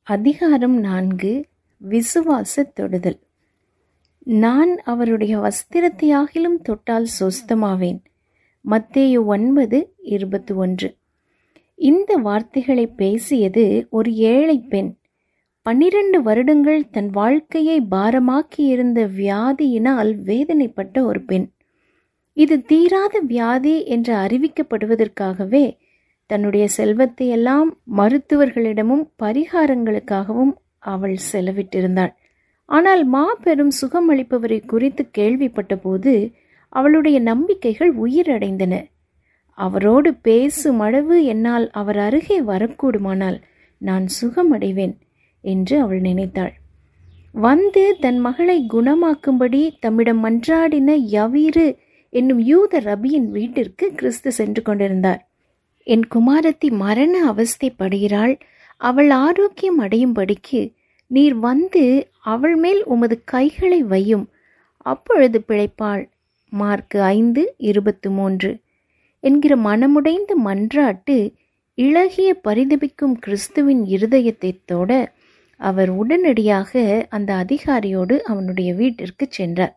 அதிகாரம் நான்கு விசுவாச தொடுதல் நான் அவருடைய வஸ்திரத்தையாகிலும் தொட்டால் சொஸ்தமாவேன் மத்தேயு ஒன்பது இருபத்தி ஒன்று இந்த வார்த்தைகளை பேசியது ஒரு ஏழை பெண் பன்னிரண்டு வருடங்கள் தன் வாழ்க்கையை பாரமாக்கி இருந்த வியாதியினால் வேதனைப்பட்ட ஒரு பெண் இது தீராத வியாதி என்று அறிவிக்கப்படுவதற்காகவே தன்னுடைய செல்வத்தை எல்லாம் மருத்துவர்களிடமும் பரிகாரங்களுக்காகவும் அவள் செலவிட்டிருந்தாள் ஆனால் மாபெரும் சுகமளிப்பவரை குறித்து கேள்விப்பட்டபோது அவளுடைய நம்பிக்கைகள் உயிரடைந்தன அவரோடு பேசும் அளவு என்னால் அவர் அருகே வரக்கூடுமானால் நான் சுகமடைவேன் என்று அவள் நினைத்தாள் வந்து தன் மகளை குணமாக்கும்படி தம்மிடம் மன்றாடின யவீரு என்னும் யூத ரபியின் வீட்டிற்கு கிறிஸ்து சென்று கொண்டிருந்தார் என் குமாரத்தி மரண அவஸ்தைப்படுகிறாள் அவள் ஆரோக்கியம் அடையும்படிக்கு நீர் வந்து அவள் மேல் உமது கைகளை வையும் அப்பொழுது பிழைப்பாள் மார்க்கு ஐந்து இருபத்து மூன்று என்கிற மனமுடைந்த மன்றாட்டு இளகிய பரிதபிக்கும் கிறிஸ்துவின் இருதயத்தை தொட அவர் உடனடியாக அந்த அதிகாரியோடு அவனுடைய வீட்டிற்கு சென்றார்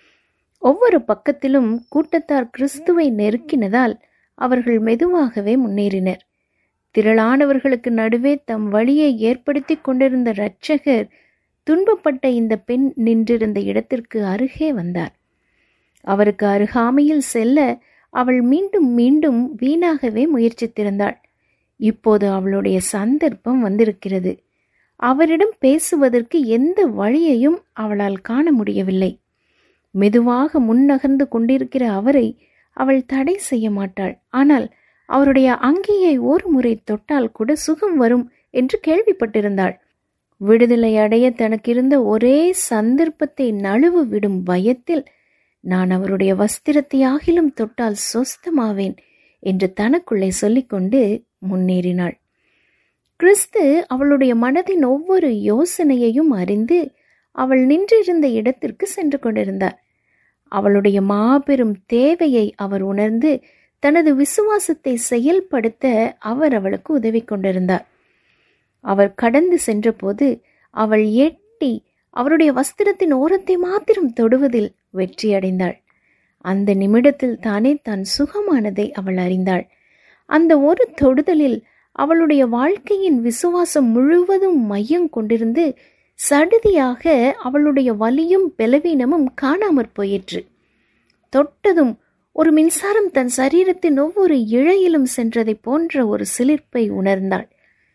ஒவ்வொரு பக்கத்திலும் கூட்டத்தார் கிறிஸ்துவை நெருக்கினதால் அவர்கள் மெதுவாகவே முன்னேறினர் திரளானவர்களுக்கு நடுவே தம் வழியை ஏற்படுத்தி கொண்டிருந்த இரட்சகர் துன்பப்பட்ட இந்த பெண் நின்றிருந்த இடத்திற்கு அருகே வந்தார் அவருக்கு அருகாமையில் செல்ல அவள் மீண்டும் மீண்டும் வீணாகவே முயற்சித்திருந்தாள் இப்போது அவளுடைய சந்தர்ப்பம் வந்திருக்கிறது அவரிடம் பேசுவதற்கு எந்த வழியையும் அவளால் காண முடியவில்லை மெதுவாக முன்னகர்ந்து கொண்டிருக்கிற அவரை அவள் தடை செய்ய மாட்டாள் ஆனால் அவருடைய அங்கியை ஒரு முறை தொட்டால் கூட சுகம் வரும் என்று கேள்விப்பட்டிருந்தாள் விடுதலை அடைய தனக்கிருந்த ஒரே சந்தர்ப்பத்தை நழுவு விடும் பயத்தில் நான் அவருடைய வஸ்திரத்தையாகிலும் தொட்டால் சொஸ்தமாவேன் என்று தனக்குள்ளே சொல்லிக்கொண்டு முன்னேறினாள் கிறிஸ்து அவளுடைய மனதின் ஒவ்வொரு யோசனையையும் அறிந்து அவள் நின்றிருந்த இடத்திற்கு சென்று கொண்டிருந்தார் அவளுடைய மாபெரும் தேவையை அவர் உணர்ந்து தனது விசுவாசத்தை செயல்படுத்த அவர் அவளுக்கு உதவி கொண்டிருந்தார் அவர் கடந்து சென்றபோது அவள் எட்டி அவருடைய வஸ்திரத்தின் ஓரத்தை மாத்திரம் தொடுவதில் வெற்றியடைந்தாள் அந்த நிமிடத்தில் தானே தான் சுகமானதை அவள் அறிந்தாள் அந்த ஒரு தொடுதலில் அவளுடைய வாழ்க்கையின் விசுவாசம் முழுவதும் மையம் கொண்டிருந்து சடுதியாக அவளுடைய வலியும் பலவீனமும் காணாமற் போயிற்று தொட்டதும் ஒரு மின்சாரம் தன் சரீரத்தின் ஒவ்வொரு இழையிலும் சென்றதை போன்ற ஒரு சிலிர்ப்பை உணர்ந்தாள்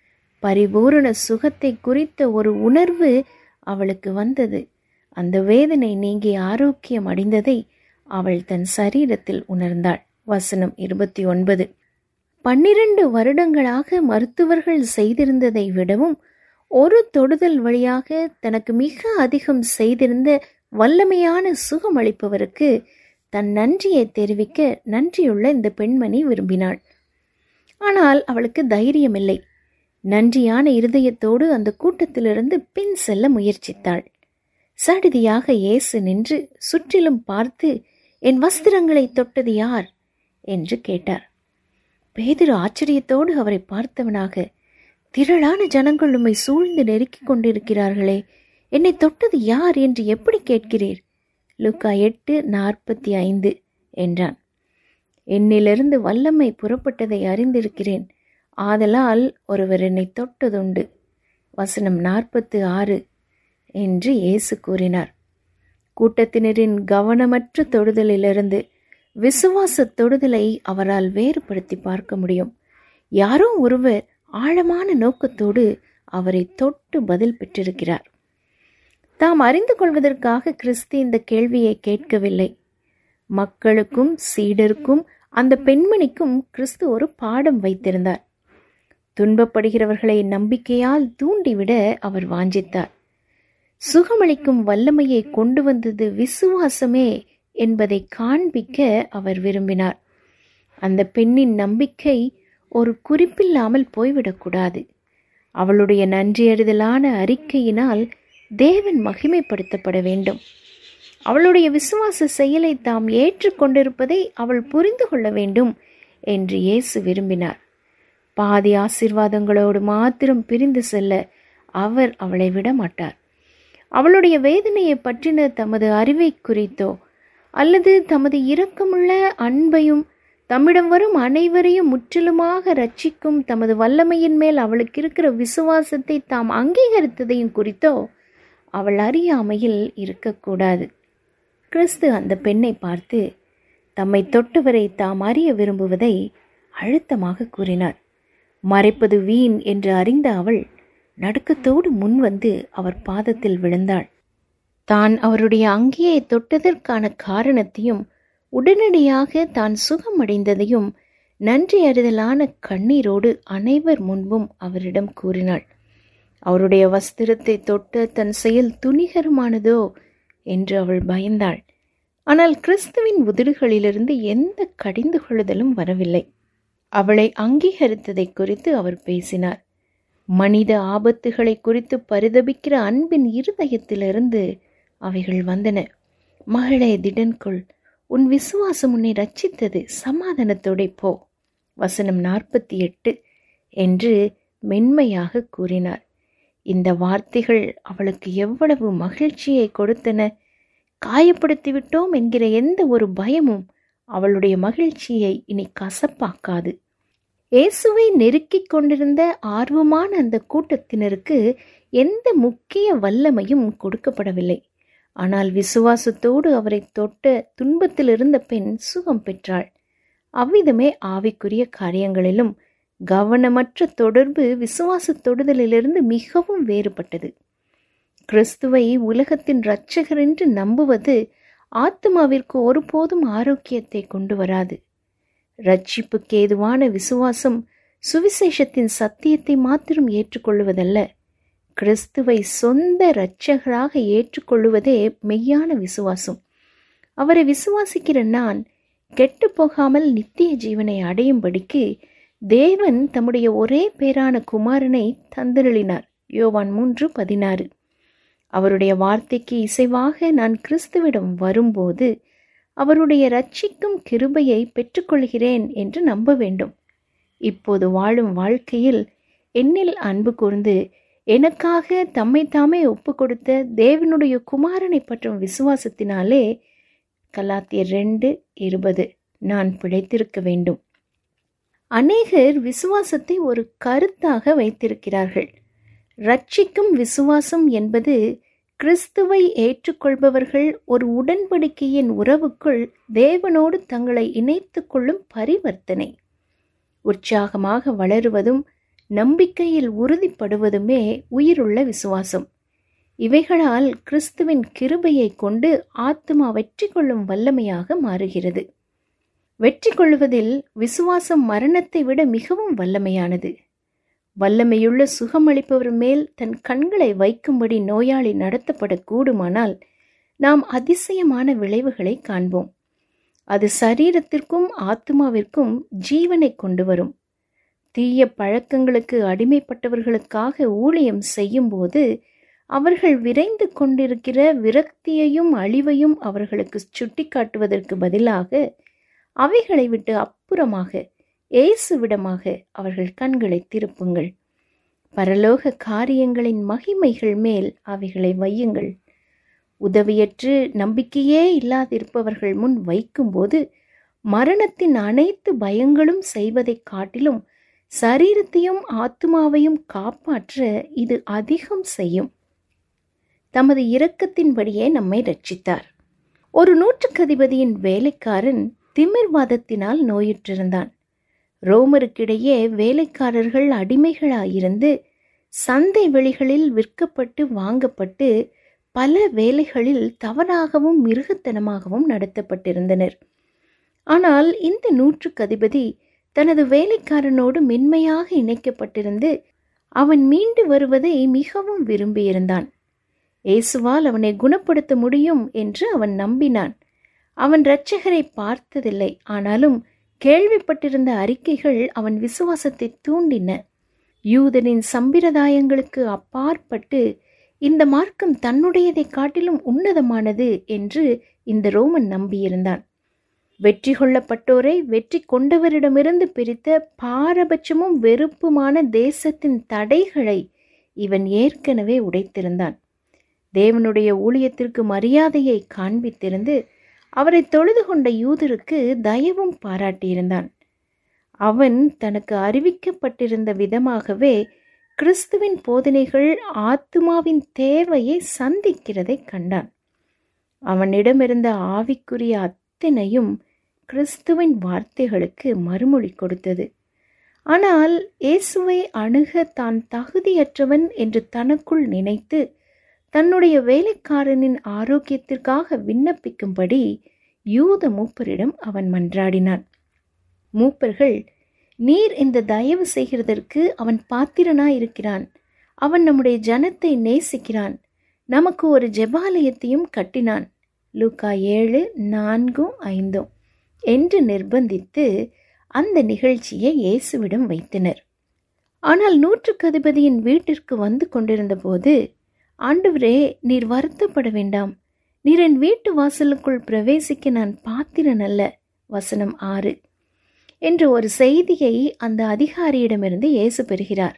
பரிபூரண சுகத்தை குறித்த ஒரு உணர்வு அவளுக்கு வந்தது அந்த வேதனை நீங்கி ஆரோக்கியம் அடைந்ததை அவள் தன் சரீரத்தில் உணர்ந்தாள் வசனம் இருபத்தி ஒன்பது பன்னிரண்டு வருடங்களாக மருத்துவர்கள் செய்திருந்ததை விடவும் ஒரு தொடுதல் வழியாக தனக்கு மிக அதிகம் செய்திருந்த வல்லமையான சுகமளிப்பவருக்கு தன் நன்றியை தெரிவிக்க நன்றியுள்ள இந்த பெண்மணி விரும்பினாள் ஆனால் அவளுக்கு தைரியமில்லை நன்றியான இருதயத்தோடு அந்த கூட்டத்திலிருந்து பின் செல்ல முயற்சித்தாள் சடுதியாக இயேசு நின்று சுற்றிலும் பார்த்து என் வஸ்திரங்களை தொட்டது யார் என்று கேட்டார் பேதிரு ஆச்சரியத்தோடு அவரை பார்த்தவனாக திரளான ஜனங்கள் உம்மை சூழ்ந்து நெருக்கிக் கொண்டிருக்கிறார்களே என்னை தொட்டது யார் என்று எப்படி கேட்கிறீர் லுக்கா எட்டு நாற்பத்தி ஐந்து என்றான் என்னிலிருந்து வல்லமை புறப்பட்டதை அறிந்திருக்கிறேன் ஆதலால் ஒருவர் என்னை தொட்டதுண்டு வசனம் நாற்பத்து ஆறு என்று இயேசு கூறினார் கூட்டத்தினரின் கவனமற்ற தொடுதலிலிருந்து விசுவாச தொடுதலை அவரால் வேறுபடுத்தி பார்க்க முடியும் யாரோ ஒருவர் ஆழமான நோக்கத்தோடு அவரை தொட்டு பதில் பெற்றிருக்கிறார் தாம் அறிந்து கொள்வதற்காக கிறிஸ்து இந்த கேள்வியை கேட்கவில்லை மக்களுக்கும் சீடருக்கும் அந்த பெண்மணிக்கும் கிறிஸ்து ஒரு பாடம் வைத்திருந்தார் துன்பப்படுகிறவர்களை நம்பிக்கையால் தூண்டிவிட அவர் வாஞ்சித்தார் சுகமளிக்கும் வல்லமையை கொண்டு வந்தது விசுவாசமே என்பதை காண்பிக்க அவர் விரும்பினார் அந்த பெண்ணின் நம்பிக்கை ஒரு குறிப்பில்லாமல் போய்விடக்கூடாது அவளுடைய நன்றியறிதலான அறிக்கையினால் தேவன் மகிமைப்படுத்தப்பட வேண்டும் அவளுடைய விசுவாச செயலை தாம் ஏற்றுக்கொண்டிருப்பதை அவள் புரிந்து கொள்ள வேண்டும் என்று இயேசு விரும்பினார் பாதி ஆசிர்வாதங்களோடு மாத்திரம் பிரிந்து செல்ல அவர் அவளை விட மாட்டார் அவளுடைய வேதனையை பற்றின தமது அறிவை குறித்தோ அல்லது தமது இரக்கமுள்ள அன்பையும் தம்மிடம் வரும் அனைவரையும் முற்றிலுமாக ரட்சிக்கும் தமது வல்லமையின் மேல் அவளுக்கு இருக்கிற விசுவாசத்தை தாம் அங்கீகரித்ததையும் குறித்தோ அவள் அறியாமையில் இருக்கக்கூடாது கிறிஸ்து அந்த பெண்ணை பார்த்து தம்மை தொட்டவரை தாம் அறிய விரும்புவதை அழுத்தமாக கூறினார் மறைப்பது வீண் என்று அறிந்த அவள் நடுக்கத்தோடு முன்வந்து அவர் பாதத்தில் விழுந்தாள் தான் அவருடைய அங்கேயே தொட்டதற்கான காரணத்தையும் உடனடியாக தான் சுகமடைந்ததையும் நன்றி அறிதலான கண்ணீரோடு அனைவர் முன்பும் அவரிடம் கூறினாள் அவருடைய வஸ்திரத்தை தொட்ட தன் செயல் துணிகரமானதோ என்று அவள் பயந்தாள் ஆனால் கிறிஸ்துவின் உதடுகளிலிருந்து எந்த கடிந்து கொள்ளுதலும் வரவில்லை அவளை அங்கீகரித்ததை குறித்து அவர் பேசினார் மனித ஆபத்துகளை குறித்து பரிதபிக்கிற அன்பின் இருதயத்திலிருந்து அவைகள் வந்தன மகளே திடன்கொள் உன் விசுவாசம் உன்னை ரட்சித்தது சமாதானத்தோட போ வசனம் நாற்பத்தி எட்டு என்று மென்மையாக கூறினார் இந்த வார்த்தைகள் அவளுக்கு எவ்வளவு மகிழ்ச்சியை கொடுத்தன காயப்படுத்திவிட்டோம் என்கிற எந்த ஒரு பயமும் அவளுடைய மகிழ்ச்சியை இனி கசப்பாக்காது இயேசுவை நெருக்கிக் கொண்டிருந்த ஆர்வமான அந்த கூட்டத்தினருக்கு எந்த முக்கிய வல்லமையும் கொடுக்கப்படவில்லை ஆனால் விசுவாசத்தோடு அவரை தொட்ட துன்பத்தில் இருந்த பெண் சுகம் பெற்றாள் அவ்விதமே ஆவிக்குரிய காரியங்களிலும் கவனமற்ற தொடர்பு விசுவாச தொடுதலிலிருந்து மிகவும் வேறுபட்டது கிறிஸ்துவை உலகத்தின் இரட்சகர் என்று நம்புவது ஆத்மாவிற்கு ஒருபோதும் ஆரோக்கியத்தை கொண்டு வராது ரட்சிப்புக்கு ஏதுவான விசுவாசம் சுவிசேஷத்தின் சத்தியத்தை மாத்திரம் ஏற்றுக்கொள்வதல்ல கிறிஸ்துவை சொந்த இரட்சகராக ஏற்றுக்கொள்ளுவதே மெய்யான விசுவாசம் அவரை விசுவாசிக்கிற நான் கெட்டு போகாமல் நித்திய ஜீவனை அடையும்படிக்கு தேவன் தம்முடைய ஒரே பேரான குமாரனை தந்தருளினார் யோவான் மூன்று பதினாறு அவருடைய வார்த்தைக்கு இசைவாக நான் கிறிஸ்துவிடம் வரும்போது அவருடைய ரட்சிக்கும் கிருபையை பெற்றுக்கொள்கிறேன் என்று நம்ப வேண்டும் இப்போது வாழும் வாழ்க்கையில் என்னில் அன்பு கூர்ந்து எனக்காக தம்மை தாமே ஒப்பு கொடுத்த தேவனுடைய குமாரனை பற்றும் விசுவாசத்தினாலே கலாத்தியர் ரெண்டு இருபது நான் பிழைத்திருக்க வேண்டும் அநேகர் விசுவாசத்தை ஒரு கருத்தாக வைத்திருக்கிறார்கள் ரட்சிக்கும் விசுவாசம் என்பது கிறிஸ்துவை ஏற்றுக்கொள்பவர்கள் ஒரு உடன்படிக்கையின் உறவுக்குள் தேவனோடு தங்களை இணைத்து கொள்ளும் பரிவர்த்தனை உற்சாகமாக வளருவதும் நம்பிக்கையில் உறுதிப்படுவதுமே உயிருள்ள விசுவாசம் இவைகளால் கிறிஸ்துவின் கிருபையை கொண்டு ஆத்மா வெற்றி கொள்ளும் வல்லமையாக மாறுகிறது வெற்றி கொள்வதில் விசுவாசம் மரணத்தை விட மிகவும் வல்லமையானது வல்லமையுள்ள சுகமளிப்பவர் மேல் தன் கண்களை வைக்கும்படி நோயாளி நடத்தப்படக்கூடுமானால் நாம் அதிசயமான விளைவுகளை காண்போம் அது சரீரத்திற்கும் ஆத்மாவிற்கும் ஜீவனை கொண்டு வரும் தீய பழக்கங்களுக்கு அடிமைப்பட்டவர்களுக்காக ஊழியம் செய்யும்போது அவர்கள் விரைந்து கொண்டிருக்கிற விரக்தியையும் அழிவையும் அவர்களுக்கு சுட்டிக்காட்டுவதற்கு பதிலாக அவைகளை விட்டு அப்புறமாக இயேசுவிடமாக அவர்கள் கண்களை திருப்புங்கள் பரலோக காரியங்களின் மகிமைகள் மேல் அவைகளை வையுங்கள் உதவியற்று நம்பிக்கையே இல்லாதிருப்பவர்கள் முன் வைக்கும்போது மரணத்தின் அனைத்து பயங்களும் செய்வதைக் காட்டிலும் சரீரத்தையும் ஆத்மாவையும் காப்பாற்ற இது அதிகம் செய்யும் தமது இரக்கத்தின்படியே நம்மை ரட்சித்தார் ஒரு நூற்றுக்கதிபதியின் வேலைக்காரன் திமிர்வாதத்தினால் நோயுற்றிருந்தான் ரோமருக்கிடையே வேலைக்காரர்கள் அடிமைகளாயிருந்து சந்தை வெளிகளில் விற்கப்பட்டு வாங்கப்பட்டு பல வேலைகளில் தவறாகவும் மிருகத்தனமாகவும் நடத்தப்பட்டிருந்தனர் ஆனால் இந்த நூற்றுக்கதிபதி தனது வேலைக்காரனோடு மென்மையாக இணைக்கப்பட்டிருந்து அவன் மீண்டு வருவதை மிகவும் விரும்பியிருந்தான் இயேசுவால் அவனை குணப்படுத்த முடியும் என்று அவன் நம்பினான் அவன் இரட்சகரை பார்த்ததில்லை ஆனாலும் கேள்விப்பட்டிருந்த அறிக்கைகள் அவன் விசுவாசத்தை தூண்டின யூதனின் சம்பிரதாயங்களுக்கு அப்பாற்பட்டு இந்த மார்க்கம் தன்னுடையதை காட்டிலும் உன்னதமானது என்று இந்த ரோமன் நம்பியிருந்தான் வெற்றி கொள்ளப்பட்டோரை வெற்றி கொண்டவரிடமிருந்து பிரித்த பாரபட்சமும் வெறுப்புமான தேசத்தின் தடைகளை இவன் ஏற்கனவே உடைத்திருந்தான் தேவனுடைய ஊழியத்திற்கு மரியாதையை காண்பித்திருந்து அவரை தொழுது கொண்ட யூதருக்கு தயவும் பாராட்டியிருந்தான் அவன் தனக்கு அறிவிக்கப்பட்டிருந்த விதமாகவே கிறிஸ்துவின் போதனைகள் ஆத்துமாவின் தேவையை சந்திக்கிறதை கண்டான் அவனிடமிருந்த ஆவிக்குரிய அத்தனையும் கிறிஸ்துவின் வார்த்தைகளுக்கு மறுமொழி கொடுத்தது ஆனால் இயேசுவை அணுக தான் தகுதியற்றவன் என்று தனக்குள் நினைத்து தன்னுடைய வேலைக்காரனின் ஆரோக்கியத்திற்காக விண்ணப்பிக்கும்படி யூத மூப்பரிடம் அவன் மன்றாடினான் மூப்பர்கள் நீர் இந்த தயவு செய்கிறதற்கு அவன் பாத்திரனாயிருக்கிறான் அவன் நம்முடைய ஜனத்தை நேசிக்கிறான் நமக்கு ஒரு ஜெபாலயத்தையும் கட்டினான் லூக்கா ஏழு நான்கும் ஐந்தும் என்று நிர்பந்தித்து அந்த நிகழ்ச்சியை இயேசுவிடம் வைத்தனர் ஆனால் நூற்றுக்கு அதிபதியின் வீட்டிற்கு வந்து கொண்டிருந்த போது ஆண்டவரே நீர் வருத்தப்பட வேண்டாம் நீர் என் வீட்டு வாசலுக்குள் பிரவேசிக்க நான் பாத்திரன் அல்ல வசனம் ஆறு என்ற ஒரு செய்தியை அந்த அதிகாரியிடமிருந்து இயேசு பெறுகிறார்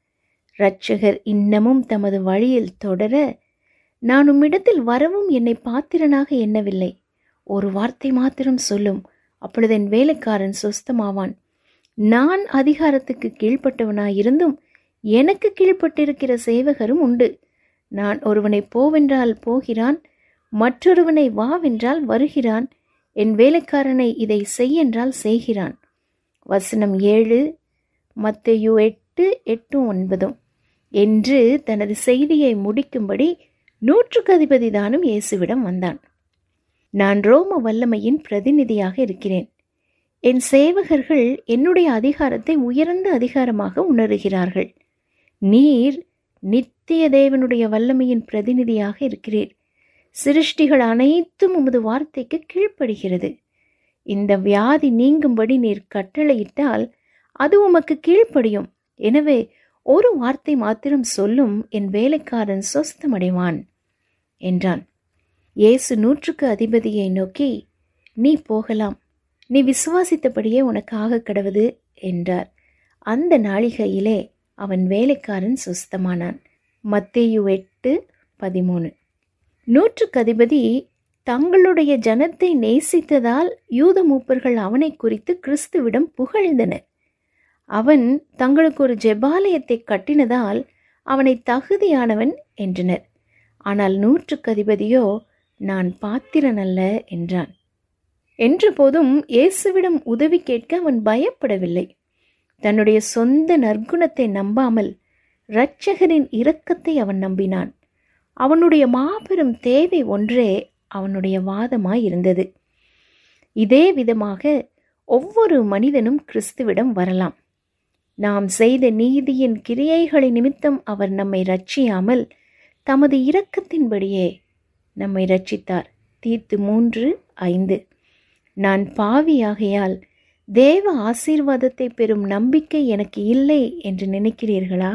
இரட்சகர் இன்னமும் தமது வழியில் தொடர நான் உம்மிடத்தில் வரவும் என்னை பாத்திரனாக எண்ணவில்லை ஒரு வார்த்தை மாத்திரம் சொல்லும் அப்பொழுது என் வேலைக்காரன் சொஸ்தமாவான் நான் அதிகாரத்துக்கு கீழ்ப்பட்டவனாயிருந்தும் எனக்கு கீழ்ப்பட்டிருக்கிற சேவகரும் உண்டு நான் ஒருவனை போவென்றால் போகிறான் மற்றொருவனை வாவென்றால் வருகிறான் என் வேலைக்காரனை இதை செய்யென்றால் செய்கிறான் வசனம் ஏழு மத்தையு எட்டு எட்டும் ஒன்பதும் என்று தனது செய்தியை முடிக்கும்படி நூற்றுக்கு அதிபதி தானும் இயேசுவிடம் வந்தான் நான் ரோம வல்லமையின் பிரதிநிதியாக இருக்கிறேன் என் சேவகர்கள் என்னுடைய அதிகாரத்தை உயர்ந்த அதிகாரமாக உணர்கிறார்கள் நீர் நித்திய தேவனுடைய வல்லமையின் பிரதிநிதியாக இருக்கிறீர் சிருஷ்டிகள் அனைத்தும் உமது வார்த்தைக்கு கீழ்ப்படுகிறது இந்த வியாதி நீங்கும்படி நீர் கட்டளையிட்டால் அது உமக்கு கீழ்ப்படியும் எனவே ஒரு வார்த்தை மாத்திரம் சொல்லும் என் வேலைக்காரன் சொஸ்தமடைவான் என்றான் இயேசு நூற்றுக்கு அதிபதியை நோக்கி நீ போகலாம் நீ விசுவாசித்தபடியே உனக்காக கடவுது என்றார் அந்த நாளிகையிலே அவன் வேலைக்காரன் சுஸ்தமானான் மத்தேயு எட்டு பதிமூணு நூற்றுக்கு அதிபதி தங்களுடைய ஜனத்தை நேசித்ததால் யூத மூப்பர்கள் அவனை குறித்து கிறிஸ்துவிடம் புகழ்ந்தனர் அவன் தங்களுக்கு ஒரு ஜெபாலயத்தை கட்டினதால் அவனை தகுதியானவன் என்றனர் ஆனால் நூற்றுக்கு அதிபதியோ நான் பாத்திரன் அல்ல என்றான் என்ற போதும் இயேசுவிடம் உதவி கேட்க அவன் பயப்படவில்லை தன்னுடைய சொந்த நற்குணத்தை நம்பாமல் இரட்சகரின் இரக்கத்தை அவன் நம்பினான் அவனுடைய மாபெரும் தேவை ஒன்றே அவனுடைய வாதமாய் இருந்தது இதே விதமாக ஒவ்வொரு மனிதனும் கிறிஸ்துவிடம் வரலாம் நாம் செய்த நீதியின் கிரியைகளை நிமித்தம் அவர் நம்மை ரட்சியாமல் தமது இரக்கத்தின்படியே நம்மை ரட்சித்தார் தீத்து மூன்று ஐந்து நான் பாவியாகையால் தேவ ஆசீர்வாதத்தை பெறும் நம்பிக்கை எனக்கு இல்லை என்று நினைக்கிறீர்களா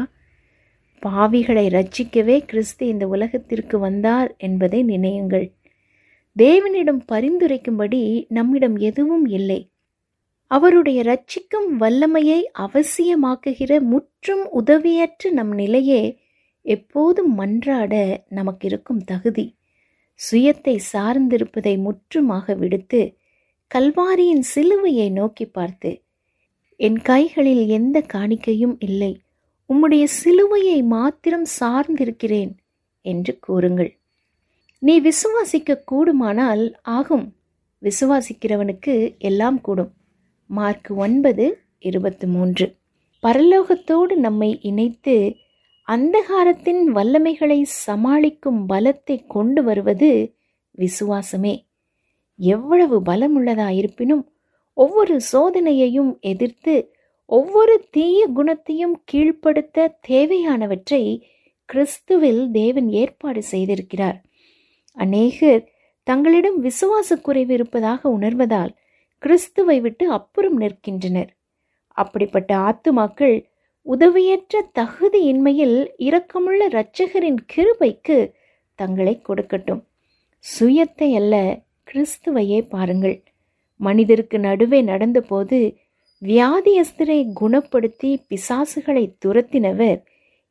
பாவிகளை ரட்சிக்கவே கிறிஸ்து இந்த உலகத்திற்கு வந்தார் என்பதை நினையுங்கள் தேவனிடம் பரிந்துரைக்கும்படி நம்மிடம் எதுவும் இல்லை அவருடைய ரட்சிக்கும் வல்லமையை அவசியமாக்குகிற முற்றும் உதவியற்ற நம் நிலையே எப்போதும் மன்றாட நமக்கு இருக்கும் தகுதி சுயத்தை சார்ந்திருப்பதை முற்றுமாக விடுத்து கல்வாரியின் சிலுவையை நோக்கி பார்த்து என் கைகளில் எந்த காணிக்கையும் இல்லை உம்முடைய சிலுவையை மாத்திரம் சார்ந்திருக்கிறேன் என்று கூறுங்கள் நீ விசுவாசிக்க கூடுமானால் ஆகும் விசுவாசிக்கிறவனுக்கு எல்லாம் கூடும் மார்க் ஒன்பது இருபத்தி மூன்று பரலோகத்தோடு நம்மை இணைத்து அந்தகாரத்தின் வல்லமைகளை சமாளிக்கும் பலத்தை கொண்டு வருவது விசுவாசமே எவ்வளவு பலமுள்ளதாயிருப்பினும் ஒவ்வொரு சோதனையையும் எதிர்த்து ஒவ்வொரு தீய குணத்தையும் கீழ்ப்படுத்த தேவையானவற்றை கிறிஸ்துவில் தேவன் ஏற்பாடு செய்திருக்கிறார் அநேகர் தங்களிடம் விசுவாச குறைவு இருப்பதாக உணர்வதால் கிறிஸ்துவை விட்டு அப்புறம் நிற்கின்றனர் அப்படிப்பட்ட ஆத்துமாக்கள் உதவியற்ற தகுதியின்மையில் இரக்கமுள்ள இரட்சகரின் கிருபைக்கு தங்களை கொடுக்கட்டும் சுயத்தை அல்ல கிறிஸ்துவையே பாருங்கள் மனிதருக்கு நடுவே நடந்தபோது வியாதியஸ்தரை குணப்படுத்தி பிசாசுகளை துரத்தினவர்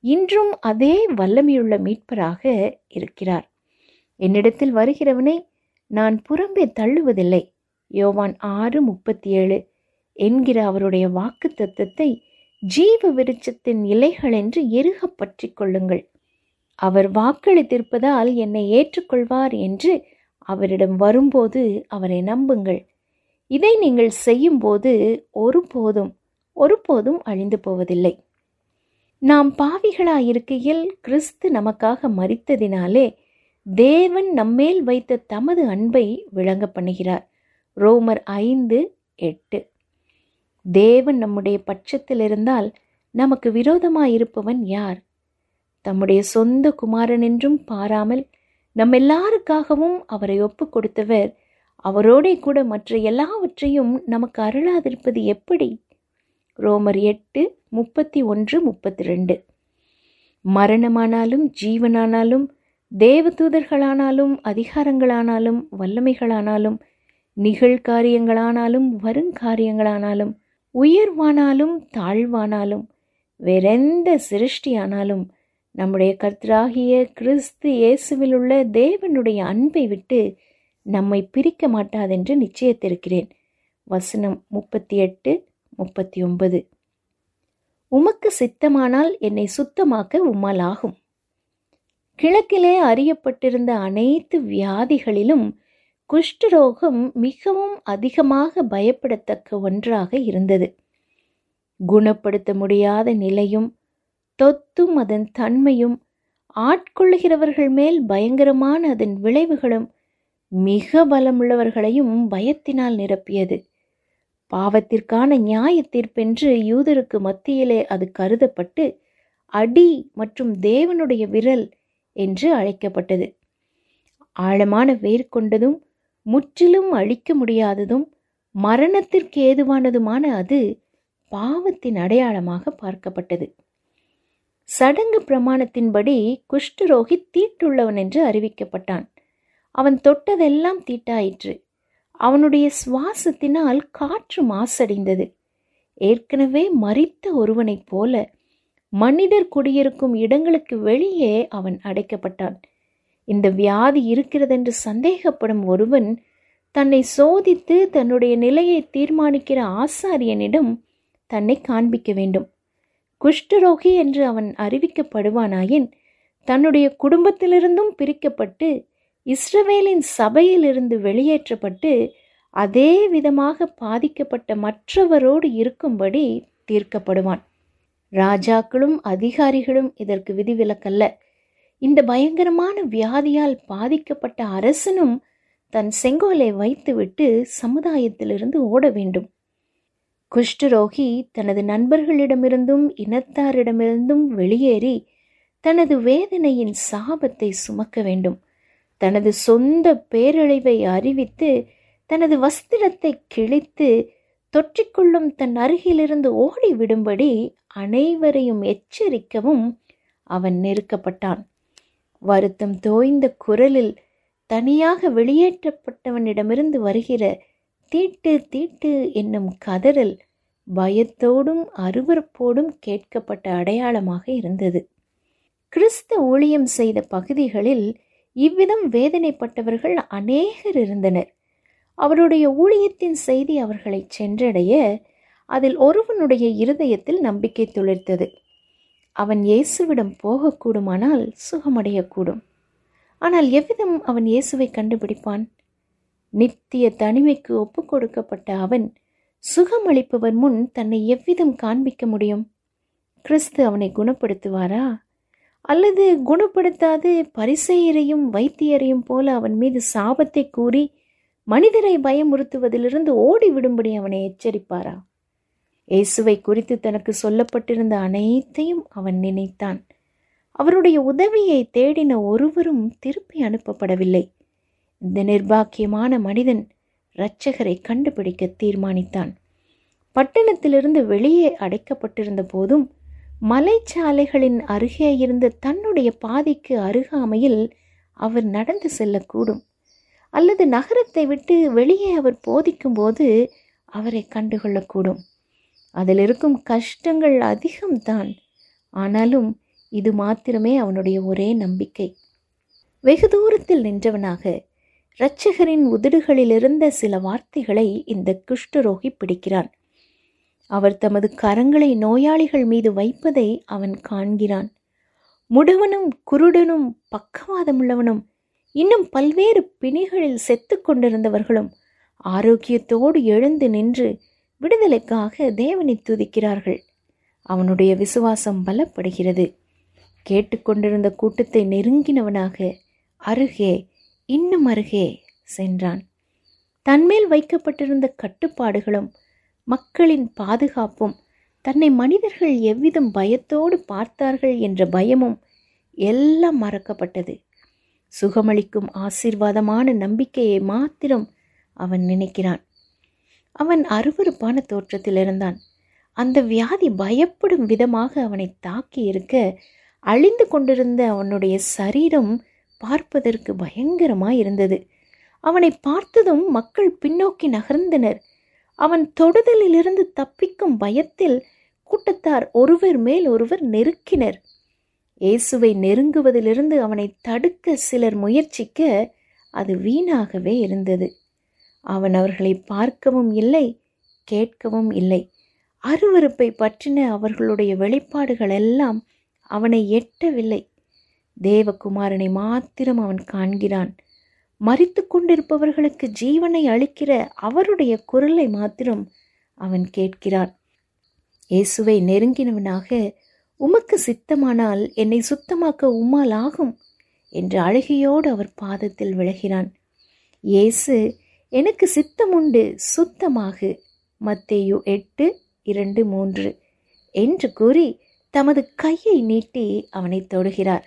இன்றும் அதே வல்லமையுள்ள மீட்பராக இருக்கிறார் என்னிடத்தில் வருகிறவனை நான் புறம்பே தள்ளுவதில்லை யோவான் ஆறு முப்பத்தி ஏழு என்கிற அவருடைய வாக்கு தத்துவத்தை ஜீவ விருட்சத்தின் இலைகள் என்று எருக பற்றி கொள்ளுங்கள் அவர் வாக்களித்திருப்பதால் என்னை ஏற்றுக்கொள்வார் என்று அவரிடம் வரும்போது அவரை நம்புங்கள் இதை நீங்கள் செய்யும்போது ஒருபோதும் ஒருபோதும் அழிந்து போவதில்லை நாம் பாவிகளாயிருக்கையில் கிறிஸ்து நமக்காக மறித்ததினாலே தேவன் நம்மேல் வைத்த தமது அன்பை விளங்க பண்ணுகிறார் ரோமர் ஐந்து எட்டு தேவன் நம்முடைய பட்சத்தில் இருந்தால் நமக்கு விரோதமாயிருப்பவன் யார் தம்முடைய சொந்த குமாரன் என்றும் பாராமல் நம் எல்லாருக்காகவும் அவரை ஒப்பு கொடுத்தவர் அவரோடே கூட மற்ற எல்லாவற்றையும் நமக்கு அருளாதிருப்பது எப்படி ரோமர் எட்டு முப்பத்தி ஒன்று முப்பத்தி ரெண்டு மரணமானாலும் ஜீவனானாலும் தேவதூதர்களானாலும் அதிகாரங்களானாலும் வல்லமைகளானாலும் நிகழ்காரியங்களானாலும் வருங்காரியங்களானாலும் உயர்வானாலும் தாழ்வானாலும் வேறெந்த சிருஷ்டியானாலும் நம்முடைய கர்த்தராகிய கிறிஸ்து இயேசுவில் உள்ள தேவனுடைய அன்பை விட்டு நம்மை பிரிக்க மாட்டாதென்று நிச்சயத்திருக்கிறேன் வசனம் முப்பத்தி எட்டு முப்பத்தி ஒன்பது உமக்கு சித்தமானால் என்னை சுத்தமாக்க உம்மால் ஆகும் கிழக்கிலே அறியப்பட்டிருந்த அனைத்து வியாதிகளிலும் குஷ்டரோகம் மிகவும் அதிகமாக பயப்படத்தக்க ஒன்றாக இருந்தது குணப்படுத்த முடியாத நிலையும் தொத்தும் அதன் தன்மையும் ஆட்கொள்ளுகிறவர்கள் மேல் பயங்கரமான அதன் விளைவுகளும் மிக பலமுள்ளவர்களையும் பயத்தினால் நிரப்பியது பாவத்திற்கான நியாய தீர்ப்பென்று யூதருக்கு மத்தியிலே அது கருதப்பட்டு அடி மற்றும் தேவனுடைய விரல் என்று அழைக்கப்பட்டது ஆழமான வேர் கொண்டதும் முற்றிலும் அழிக்க முடியாததும் மரணத்திற்கு ஏதுவானதுமான அது பாவத்தின் அடையாளமாக பார்க்கப்பட்டது சடங்கு பிரமாணத்தின்படி குஷ்டரோகி தீட்டுள்ளவன் என்று அறிவிக்கப்பட்டான் அவன் தொட்டதெல்லாம் தீட்டாயிற்று அவனுடைய சுவாசத்தினால் காற்று மாசடைந்தது ஏற்கனவே மறித்த ஒருவனைப் போல மனிதர் குடியிருக்கும் இடங்களுக்கு வெளியே அவன் அடைக்கப்பட்டான் இந்த வியாதி இருக்கிறதென்று சந்தேகப்படும் ஒருவன் தன்னை சோதித்து தன்னுடைய நிலையை தீர்மானிக்கிற ஆசாரியனிடம் தன்னை காண்பிக்க வேண்டும் குஷ்டரோகி என்று அவன் அறிவிக்கப்படுவானாயின் தன்னுடைய குடும்பத்திலிருந்தும் பிரிக்கப்பட்டு இஸ்ரவேலின் சபையிலிருந்து வெளியேற்றப்பட்டு அதே விதமாக பாதிக்கப்பட்ட மற்றவரோடு இருக்கும்படி தீர்க்கப்படுவான் ராஜாக்களும் அதிகாரிகளும் இதற்கு விதிவிலக்கல்ல இந்த பயங்கரமான வியாதியால் பாதிக்கப்பட்ட அரசனும் தன் செங்கோலை வைத்துவிட்டு சமுதாயத்திலிருந்து ஓட வேண்டும் குஷ்டரோகி தனது நண்பர்களிடமிருந்தும் இனத்தாரிடமிருந்தும் வெளியேறி தனது வேதனையின் சாபத்தை சுமக்க வேண்டும் தனது சொந்த பேரழிவை அறிவித்து தனது வஸ்திரத்தை கிழித்து தொற்றிக்கொள்ளும் தன் அருகிலிருந்து ஓடிவிடும்படி அனைவரையும் எச்சரிக்கவும் அவன் நெருக்கப்பட்டான் வருத்தம் தோய்ந்த குரலில் தனியாக வெளியேற்றப்பட்டவனிடமிருந்து வருகிற தீட்டு தீட்டு என்னும் கதறல் பயத்தோடும் அருவறுப்போடும் கேட்கப்பட்ட அடையாளமாக இருந்தது கிறிஸ்த ஊழியம் செய்த பகுதிகளில் இவ்விதம் வேதனைப்பட்டவர்கள் அநேகர் இருந்தனர் அவருடைய ஊழியத்தின் செய்தி அவர்களை சென்றடைய அதில் ஒருவனுடைய இருதயத்தில் நம்பிக்கை துளிர்த்தது அவன் இயேசுவிடம் போகக்கூடுமானால் சுகமடையக்கூடும் ஆனால் எவ்விதம் அவன் இயேசுவை கண்டுபிடிப்பான் நித்திய தனிமைக்கு ஒப்பு கொடுக்கப்பட்ட அவன் சுகமளிப்பவர் முன் தன்னை எவ்விதம் காண்பிக்க முடியும் கிறிஸ்து அவனை குணப்படுத்துவாரா அல்லது குணப்படுத்தாது பரிசெயரையும் வைத்தியரையும் போல அவன் மீது சாபத்தை கூறி மனிதரை பயமுறுத்துவதிலிருந்து ஓடிவிடும்படி அவனை எச்சரிப்பாரா இயேசுவை குறித்து தனக்கு சொல்லப்பட்டிருந்த அனைத்தையும் அவன் நினைத்தான் அவருடைய உதவியை தேடின ஒருவரும் திருப்பி அனுப்பப்படவில்லை இந்த நிர்பாக்கியமான மனிதன் இரட்சகரை கண்டுபிடிக்க தீர்மானித்தான் பட்டணத்திலிருந்து வெளியே அடைக்கப்பட்டிருந்த போதும் மலைச்சாலைகளின் அருகே இருந்த தன்னுடைய பாதைக்கு அருகாமையில் அவர் நடந்து செல்லக்கூடும் அல்லது நகரத்தை விட்டு வெளியே அவர் போதிக்கும்போது அவரை கண்டுகொள்ளக்கூடும் அதில் இருக்கும் கஷ்டங்கள் அதிகம்தான் ஆனாலும் இது மாத்திரமே அவனுடைய ஒரே நம்பிக்கை வெகு தூரத்தில் நின்றவனாக இரட்சகரின் உதடுகளிலிருந்த சில வார்த்தைகளை இந்த குஷ்டரோகி பிடிக்கிறான் அவர் தமது கரங்களை நோயாளிகள் மீது வைப்பதை அவன் காண்கிறான் முடவனும் குருடனும் பக்கவாதமுள்ளவனும் இன்னும் பல்வேறு பிணிகளில் செத்து கொண்டிருந்தவர்களும் ஆரோக்கியத்தோடு எழுந்து நின்று விடுதலைக்காக தேவனை துதிக்கிறார்கள் அவனுடைய விசுவாசம் பலப்படுகிறது கேட்டுக்கொண்டிருந்த கூட்டத்தை நெருங்கினவனாக அருகே இன்னும் அருகே சென்றான் தன்மேல் வைக்கப்பட்டிருந்த கட்டுப்பாடுகளும் மக்களின் பாதுகாப்பும் தன்னை மனிதர்கள் எவ்விதம் பயத்தோடு பார்த்தார்கள் என்ற பயமும் எல்லாம் மறக்கப்பட்டது சுகமளிக்கும் ஆசீர்வாதமான நம்பிக்கையை மாத்திரம் அவன் நினைக்கிறான் அவன் அருவருப்பான தோற்றத்தில் இருந்தான் அந்த வியாதி பயப்படும் விதமாக அவனை தாக்கி இருக்க அழிந்து கொண்டிருந்த அவனுடைய சரீரம் பார்ப்பதற்கு பயங்கரமாய் இருந்தது அவனை பார்த்ததும் மக்கள் பின்னோக்கி நகர்ந்தனர் அவன் தொடுதலிலிருந்து தப்பிக்கும் பயத்தில் கூட்டத்தார் ஒருவர் மேல் ஒருவர் நெருக்கினர் இயேசுவை நெருங்குவதிலிருந்து அவனை தடுக்க சிலர் முயற்சிக்க அது வீணாகவே இருந்தது அவன் அவர்களை பார்க்கவும் இல்லை கேட்கவும் இல்லை அருவருப்பை பற்றின அவர்களுடைய வெளிப்பாடுகள் எல்லாம் அவனை எட்டவில்லை தேவகுமாரனை மாத்திரம் அவன் காண்கிறான் மறித்து கொண்டிருப்பவர்களுக்கு ஜீவனை அளிக்கிற அவருடைய குரலை மாத்திரம் அவன் கேட்கிறான் இயேசுவை நெருங்கினவனாக உமக்கு சித்தமானால் என்னை சுத்தமாக்க உம்மால் ஆகும் என்று அழுகையோடு அவர் பாதத்தில் விழுகிறான் இயேசு எனக்கு சித்தமுண்டு சுத்தமாகு மத்தேயு எட்டு இரண்டு மூன்று என்று கூறி தமது கையை நீட்டி அவனை தொடுகிறார்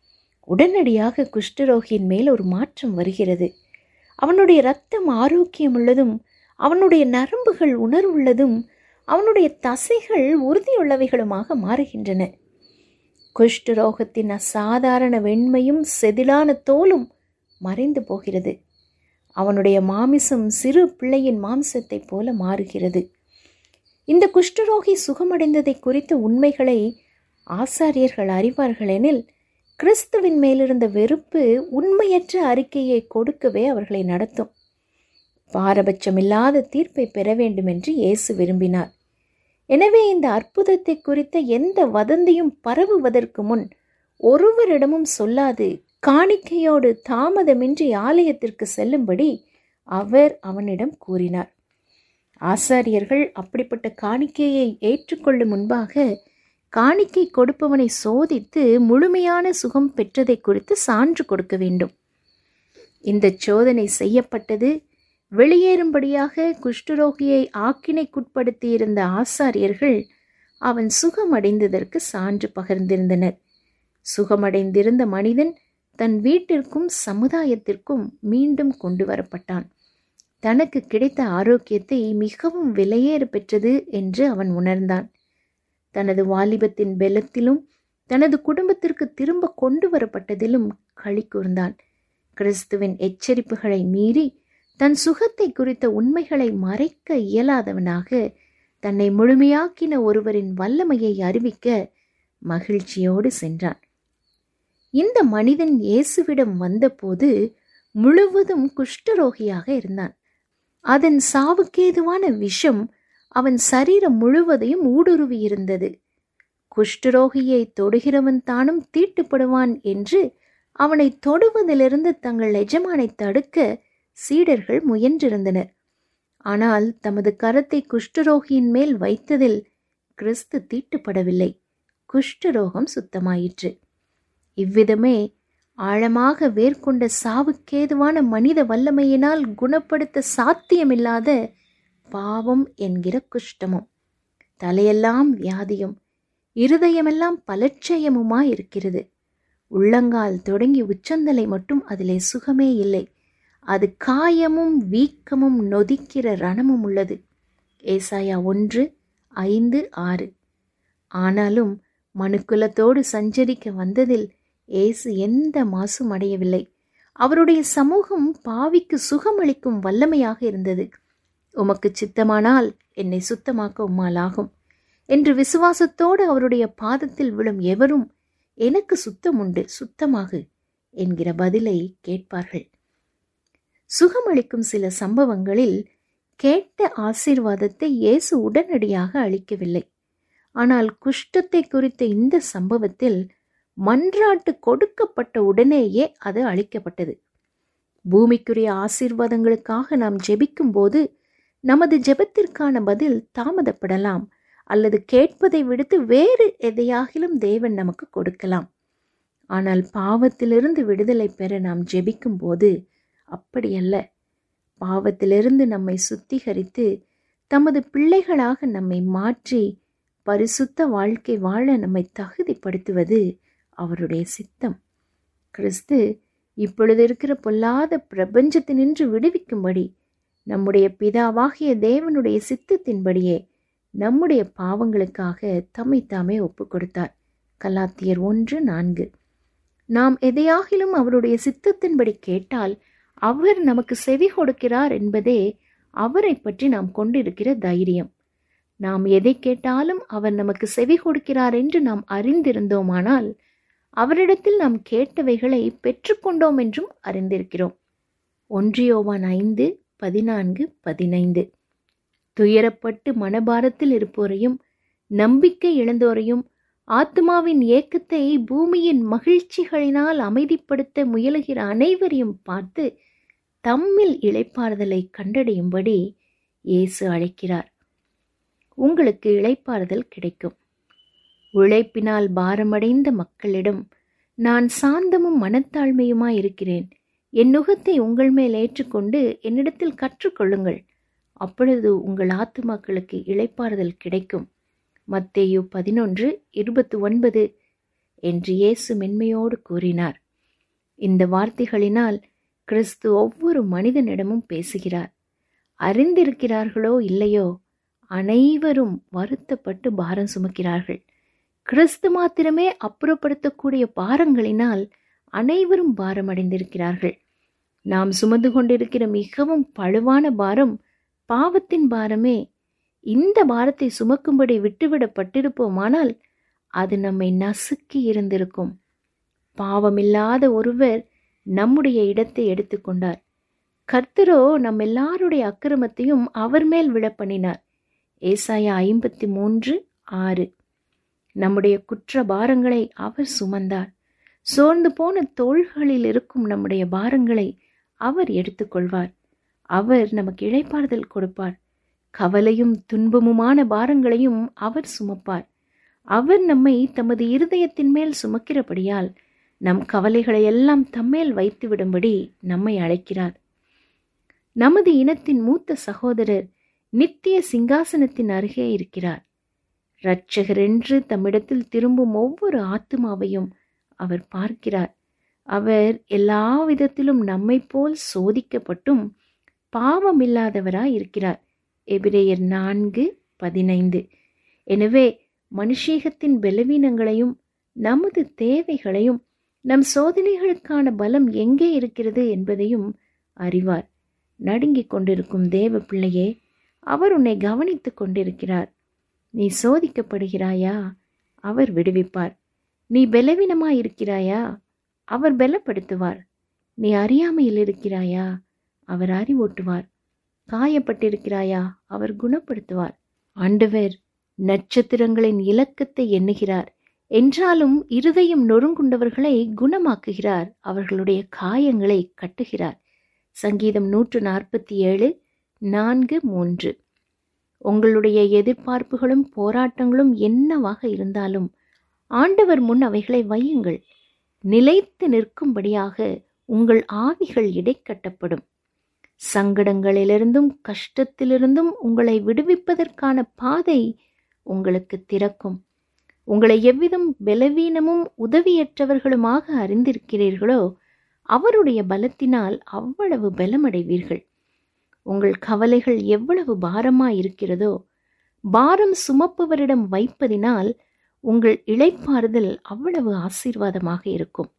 உடனடியாக குஷ்டரோகியின் மேல் ஒரு மாற்றம் வருகிறது அவனுடைய இரத்தம் ஆரோக்கியமுள்ளதும் அவனுடைய நரம்புகள் உணர்வுள்ளதும் அவனுடைய தசைகள் உறுதியுள்ளவைகளுமாக மாறுகின்றன குஷ்டரோகத்தின் அசாதாரண வெண்மையும் செதிலான தோலும் மறைந்து போகிறது அவனுடைய மாமிசம் சிறு பிள்ளையின் மாம்சத்தைப் போல மாறுகிறது இந்த குஷ்டரோகி சுகமடைந்ததை குறித்த உண்மைகளை ஆசாரியர்கள் அறிவார்கள் எனில் கிறிஸ்துவின் மேலிருந்த வெறுப்பு உண்மையற்ற அறிக்கையை கொடுக்கவே அவர்களை நடத்தும் பாரபட்சமில்லாத தீர்ப்பை பெற வேண்டும் என்று இயேசு விரும்பினார் எனவே இந்த அற்புதத்தை குறித்த எந்த வதந்தியும் பரவுவதற்கு முன் ஒருவரிடமும் சொல்லாது காணிக்கையோடு தாமதமின்றி ஆலயத்திற்கு செல்லும்படி அவர் அவனிடம் கூறினார் ஆசாரியர்கள் அப்படிப்பட்ட காணிக்கையை ஏற்றுக்கொள்ளும் முன்பாக காணிக்கை கொடுப்பவனை சோதித்து முழுமையான சுகம் பெற்றதை குறித்து சான்று கொடுக்க வேண்டும் இந்த சோதனை செய்யப்பட்டது வெளியேறும்படியாக குஷ்டரோகியை ஆக்கினைக்குட்படுத்தியிருந்த ஆசாரியர்கள் அவன் சுகமடைந்ததற்கு சான்று பகிர்ந்திருந்தனர் சுகமடைந்திருந்த மனிதன் தன் வீட்டிற்கும் சமுதாயத்திற்கும் மீண்டும் கொண்டு வரப்பட்டான் தனக்கு கிடைத்த ஆரோக்கியத்தை மிகவும் விலையேற பெற்றது என்று அவன் உணர்ந்தான் தனது வாலிபத்தின் பெலத்திலும் தனது குடும்பத்திற்கு திரும்ப கொண்டு வரப்பட்டதிலும் களி கூர்ந்தான் கிறிஸ்துவின் எச்சரிப்புகளை மீறி தன் சுகத்தை குறித்த உண்மைகளை மறைக்க இயலாதவனாக தன்னை முழுமையாக்கின ஒருவரின் வல்லமையை அறிவிக்க மகிழ்ச்சியோடு சென்றான் இந்த மனிதன் இயேசுவிடம் வந்தபோது முழுவதும் குஷ்டரோகியாக இருந்தான் அதன் சாவுக்கேதுவான விஷம் அவன் சரீரம் முழுவதையும் ஊடுருவி இருந்தது குஷ்டரோகியை தொடுகிறவன் தானும் தீட்டுப்படுவான் என்று அவனை தொடுவதிலிருந்து தங்கள் எஜமானை தடுக்க சீடர்கள் முயன்றிருந்தனர் ஆனால் தமது கரத்தை குஷ்டரோகியின் மேல் வைத்ததில் கிறிஸ்து தீட்டுப்படவில்லை குஷ்டரோகம் சுத்தமாயிற்று இவ்விதமே ஆழமாக வேர்கொண்ட சாவுக்கேதுவான மனித வல்லமையினால் குணப்படுத்த சாத்தியமில்லாத பாவம் என்கிற குஷ்டமும் தலையெல்லாம் வியாதியும் இருதயமெல்லாம் பலட்சயமுமாய் இருக்கிறது உள்ளங்கால் தொடங்கி உச்சந்தலை மட்டும் அதிலே சுகமே இல்லை அது காயமும் வீக்கமும் நொதிக்கிற ரணமும் உள்ளது ஏசாயா ஒன்று ஐந்து ஆறு ஆனாலும் மனுக்குலத்தோடு சஞ்சரிக்க வந்ததில் இயேசு எந்த மாசும் அடையவில்லை அவருடைய சமூகம் பாவிக்கு சுகமளிக்கும் வல்லமையாக இருந்தது உமக்கு சித்தமானால் என்னை சுத்தமாக்க உம்மாலாகும் என்று விசுவாசத்தோடு அவருடைய பாதத்தில் விழும் எவரும் எனக்கு சுத்தம் உண்டு சுத்தமாகு என்கிற பதிலை கேட்பார்கள் சுகமளிக்கும் சில சம்பவங்களில் கேட்ட ஆசீர்வாதத்தை இயேசு உடனடியாக அளிக்கவில்லை ஆனால் குஷ்டத்தை குறித்த இந்த சம்பவத்தில் மன்றாட்டு கொடுக்கப்பட்ட உடனேயே அது அளிக்கப்பட்டது பூமிக்குரிய ஆசீர்வாதங்களுக்காக நாம் ஜெபிக்கும் போது நமது ஜெபத்திற்கான பதில் தாமதப்படலாம் அல்லது கேட்பதை விடுத்து வேறு எதையாகிலும் தேவன் நமக்கு கொடுக்கலாம் ஆனால் பாவத்திலிருந்து விடுதலை பெற நாம் ஜெபிக்கும் போது அப்படியல்ல பாவத்திலிருந்து நம்மை சுத்திகரித்து தமது பிள்ளைகளாக நம்மை மாற்றி பரிசுத்த வாழ்க்கை வாழ நம்மை தகுதிப்படுத்துவது அவருடைய சித்தம் கிறிஸ்து இப்பொழுது இருக்கிற பொல்லாத பிரபஞ்சத்தினின்று விடுவிக்கும்படி நம்முடைய பிதாவாகிய தேவனுடைய சித்தத்தின்படியே நம்முடைய பாவங்களுக்காக தம்மை தாமே ஒப்பு கொடுத்தார் கலாத்தியர் ஒன்று நான்கு நாம் எதையாகிலும் அவருடைய சித்தத்தின்படி கேட்டால் அவர் நமக்கு செவி கொடுக்கிறார் என்பதே அவரை பற்றி நாம் கொண்டிருக்கிற தைரியம் நாம் எதை கேட்டாலும் அவர் நமக்கு செவி கொடுக்கிறார் என்று நாம் அறிந்திருந்தோமானால் அவரிடத்தில் நாம் கேட்டவைகளை பெற்றுக்கொண்டோம் என்றும் அறிந்திருக்கிறோம் ஒன்றியோவான் ஐந்து பதினான்கு பதினைந்து துயரப்பட்டு மனபாரத்தில் இருப்போரையும் நம்பிக்கை இழந்தோரையும் ஆத்மாவின் ஏக்கத்தை பூமியின் மகிழ்ச்சிகளினால் அமைதிப்படுத்த முயலுகிற அனைவரையும் பார்த்து தம்மில் இளைப்பாறுதலை கண்டடையும்படி இயேசு அழைக்கிறார் உங்களுக்கு இளைப்பாறுதல் கிடைக்கும் உழைப்பினால் பாரமடைந்த மக்களிடம் நான் சாந்தமும் மனத்தாழ்மையுமாய் இருக்கிறேன் என் நுகத்தை உங்கள் மேல் ஏற்றுக்கொண்டு என்னிடத்தில் கற்றுக்கொள்ளுங்கள் அப்பொழுது உங்கள் ஆத்துமாக்களுக்கு இளைப்பாறுதல் கிடைக்கும் மத்தேயு பதினொன்று இருபத்தி ஒன்பது என்று இயேசு மென்மையோடு கூறினார் இந்த வார்த்தைகளினால் கிறிஸ்து ஒவ்வொரு மனிதனிடமும் பேசுகிறார் அறிந்திருக்கிறார்களோ இல்லையோ அனைவரும் வருத்தப்பட்டு பாரம் சுமக்கிறார்கள் கிறிஸ்து மாத்திரமே அப்புறப்படுத்தக்கூடிய பாரங்களினால் அனைவரும் பாரமடைந்திருக்கிறார்கள் நாம் சுமந்து கொண்டிருக்கிற மிகவும் பழுவான பாரம் பாவத்தின் பாரமே இந்த பாரத்தை சுமக்கும்படி விட்டுவிடப்பட்டிருப்போமானால் அது நம்மை நசுக்கி இருந்திருக்கும் பாவமில்லாத ஒருவர் நம்முடைய இடத்தை எடுத்துக்கொண்டார் கர்த்தரோ நம் எல்லாருடைய அக்கிரமத்தையும் அவர் மேல் விழப்பண்ணினார் ஏசாயா ஐம்பத்தி மூன்று ஆறு நம்முடைய குற்ற பாரங்களை அவர் சுமந்தார் சோர்ந்து போன தோள்களில் இருக்கும் நம்முடைய பாரங்களை அவர் எடுத்துக்கொள்வார் அவர் நமக்கு இழைப்பாறுதல் கொடுப்பார் கவலையும் துன்பமுமான பாரங்களையும் அவர் சுமப்பார் அவர் நம்மை தமது இருதயத்தின் மேல் சுமக்கிறபடியால் நம் கவலைகளை எல்லாம் தம்மேல் வைத்து விடும்படி நம்மை அழைக்கிறார் நமது இனத்தின் மூத்த சகோதரர் நித்திய சிங்காசனத்தின் அருகே இருக்கிறார் இரட்சகர் என்று தம்மிடத்தில் திரும்பும் ஒவ்வொரு ஆத்துமாவையும் அவர் பார்க்கிறார் அவர் எல்லா விதத்திலும் நம்மை போல் சோதிக்கப்பட்டும் பாவமில்லாதவராய் இருக்கிறார் எபிரேயர் நான்கு பதினைந்து எனவே மனுஷீகத்தின் பலவீனங்களையும் நமது தேவைகளையும் நம் சோதனைகளுக்கான பலம் எங்கே இருக்கிறது என்பதையும் அறிவார் நடுங்கிக் கொண்டிருக்கும் தேவ பிள்ளையே அவர் உன்னை கவனித்துக் கொண்டிருக்கிறார் நீ சோதிக்கப்படுகிறாயா அவர் விடுவிப்பார் நீ பலவீனமாயிருக்கிறாயா அவர் பலப்படுத்துவார் நீ அறியாமையில் இருக்கிறாயா அவர் அறிவூட்டுவார் காயப்பட்டிருக்கிறாயா அவர் குணப்படுத்துவார் ஆண்டவர் நட்சத்திரங்களின் இலக்கத்தை எண்ணுகிறார் என்றாலும் இருதயம் நொறுங்குண்டவர்களை குணமாக்குகிறார் அவர்களுடைய காயங்களை கட்டுகிறார் சங்கீதம் நூற்று நாற்பத்தி ஏழு நான்கு மூன்று உங்களுடைய எதிர்பார்ப்புகளும் போராட்டங்களும் என்னவாக இருந்தாலும் ஆண்டவர் முன் அவைகளை வையுங்கள் நிலைத்து நிற்கும்படியாக உங்கள் ஆவிகள் இடைக்கட்டப்படும் சங்கடங்களிலிருந்தும் கஷ்டத்திலிருந்தும் உங்களை விடுவிப்பதற்கான பாதை உங்களுக்கு திறக்கும் உங்களை எவ்விதம் பலவீனமும் உதவியற்றவர்களுமாக அறிந்திருக்கிறீர்களோ அவருடைய பலத்தினால் அவ்வளவு பலமடைவீர்கள் உங்கள் கவலைகள் எவ்வளவு பாரமாய் இருக்கிறதோ பாரம் சுமப்பவரிடம் வைப்பதினால் உங்கள் இளைப்பாறுதல் அவ்வளவு ஆசீர்வாதமாக இருக்கும்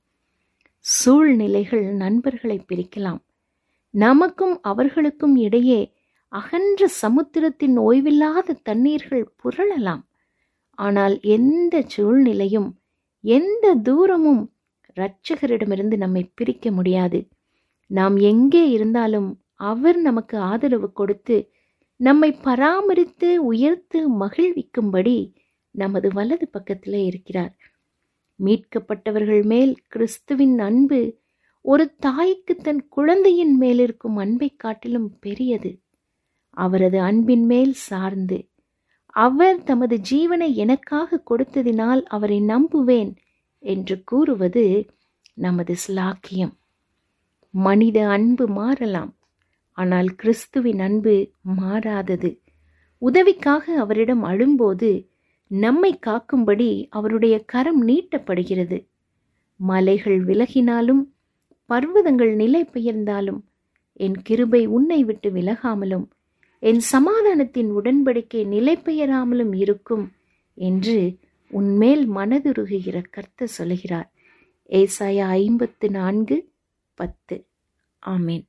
சூழ்நிலைகள் நண்பர்களை பிரிக்கலாம் நமக்கும் அவர்களுக்கும் இடையே அகன்ற சமுத்திரத்தின் ஓய்வில்லாத தண்ணீர்கள் புரளலாம் ஆனால் எந்த சூழ்நிலையும் எந்த தூரமும் இரட்சகரிடமிருந்து நம்மை பிரிக்க முடியாது நாம் எங்கே இருந்தாலும் அவர் நமக்கு ஆதரவு கொடுத்து நம்மை பராமரித்து உயர்த்து மகிழ்விக்கும்படி நமது வலது பக்கத்திலே இருக்கிறார் மீட்கப்பட்டவர்கள் மேல் கிறிஸ்துவின் அன்பு ஒரு தாய்க்கு தன் குழந்தையின் மேல் இருக்கும் அன்பை காட்டிலும் பெரியது அவரது அன்பின் மேல் சார்ந்து அவர் தமது ஜீவனை எனக்காக கொடுத்ததினால் அவரை நம்புவேன் என்று கூறுவது நமது ஸ்லாக்கியம் மனித அன்பு மாறலாம் ஆனால் கிறிஸ்துவின் அன்பு மாறாதது உதவிக்காக அவரிடம் அழும்போது நம்மை காக்கும்படி அவருடைய கரம் நீட்டப்படுகிறது மலைகள் விலகினாலும் பர்வதங்கள் நிலை பெயர்ந்தாலும் என் கிருபை உன்னை விட்டு விலகாமலும் என் சமாதானத்தின் உடன்படிக்கை நிலை பெயராமலும் இருக்கும் என்று உன்மேல் மனதுருகுகிற கர்த்தர் சொல்கிறார் ஏசாயா ஐம்பத்து நான்கு பத்து ஆமேன்